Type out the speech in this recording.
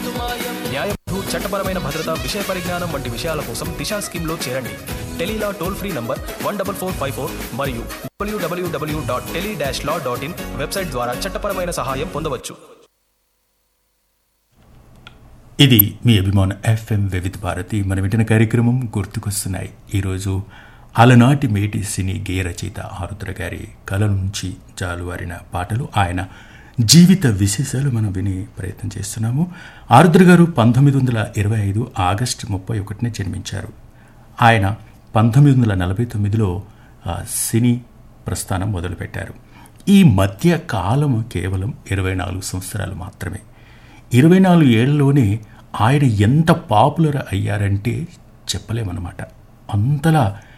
న్యాయబంధు చట్టపరమైన భద్రత విషయ పరిజ్ఞానం వంటి విషయాల కోసం దిశా స్కీమ్లో చేరండి tele law toll free number one double four five four మరియు W W W dot tele dash law dot in website ద్వారా చట్టపరమైన సహాయం పొందవచ్చు ఇది మీ అభిమాన ఎఫ్ఎం వివిధ భారతి మన వింటున్న కార్యక్రమం గుర్తుకొస్తున్నాయి ఈరోజు అలనాటి మేటి సినీ గేయ రచయిత ఆరుద్ర గారి కళ నుంచి జాలువారిన పాటలు ఆయన జీవిత విశేషాలు మనం వినే ప్రయత్నం చేస్తున్నాము ఆరుద్ర గారు పంతొమ్మిది వందల ఇరవై ఐదు ఆగస్టు ముప్పై ఒకటిన జన్మించారు ఆయన పంతొమ్మిది వందల నలభై తొమ్మిదిలో ఆ, సినీ ప్రస్థానం మొదలుపెట్టారు ఈ మధ్య కాలం కేవలం ఇరవై నాలుగు సంవత్సరాలు మాత్రమే ఇరవై నాలుగు ఏళ్లలోనే ఆయన ఎంత పాపులర్ అయ్యారంటే చెప్పలేమన్నమాట అంతలా